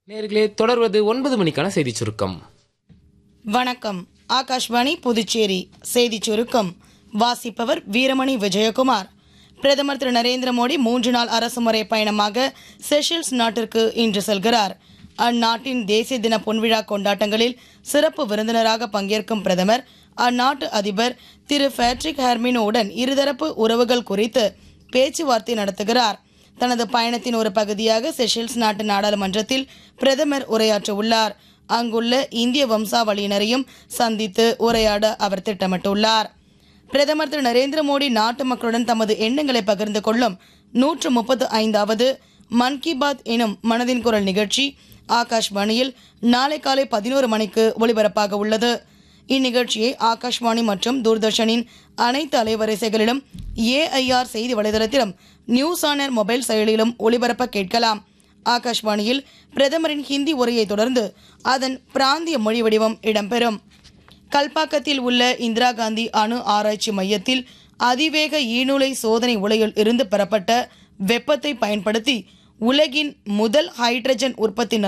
நேர்களே தொடர்வது ஒன்பது மணிக்கான செய்திச் சுருக்கம் வணக்கம் ஆகாஷ்வாணி புதுச்சேரி செய்திச் சுருக்கம் வாசிப்பவர் வீரமணி விஜயகுமார் பிரதமர் திரு நரேந்திர மோடி மூன்று நாள் அரசுமுறை பயணமாக செஷல்ஸ் நாட்டிற்கு இன்று செல்கிறார் அந்நாட்டின் தேசிய தின பொன்விழா கொண்டாட்டங்களில் சிறப்பு விருந்தினராக பங்கேற்கும் பிரதமர் அந்நாட்டு அதிபர் திரு பேட்ரிக் ஹெர்மினோவுடன் இருதரப்பு உறவுகள் குறித்து பேச்சுவார்த்தை நடத்துகிறார் தனது பயணத்தின் ஒரு பகுதியாக செஷல்ஸ் நாட்டு நாடாளுமன்றத்தில் பிரதமர் உரையாற்ற உள்ளார் அங்குள்ள இந்திய வம்சாவளியினரையும் சந்தித்து உரையாட அவர் திட்டமிட்டுள்ளார் பிரதமர் திரு நரேந்திர மோடி நாட்டு மக்களுடன் தமது எண்ணங்களை பகிர்ந்து கொள்ளும் நூற்று முப்பத்து ஐந்தாவது மன் கி பாத் எனும் மனதின் குரல் நிகழ்ச்சி ஆகாஷ்வாணியில் நாளை காலை பதினோரு மணிக்கு ஒளிபரப்பாக உள்ளது இந்நிகழ்ச்சியை ஆகாஷ்வாணி மற்றும் தூர்தர்ஷனின் அனைத்து அலைவரிசைகளிலும் ஏஐஆர் செய்தி வலைதளத்திலும் நியூஸ் ஆனர் மொபைல் செயலியிலும் ஒளிபரப்ப கேட்கலாம் ஆகாஷ்வாணியில் பிரதமரின் ஹிந்தி உரையை தொடர்ந்து அதன் பிராந்திய மொழி வடிவம் இடம்பெறும் கல்பாக்கத்தில் உள்ள இந்திரா காந்தி அணு ஆராய்ச்சி மையத்தில் அதிவேக ஈநுலை சோதனை உலையில் இருந்து பெறப்பட்ட வெப்பத்தை பயன்படுத்தி உலகின் முதல் ஹைட்ரஜன் உற்பத்தி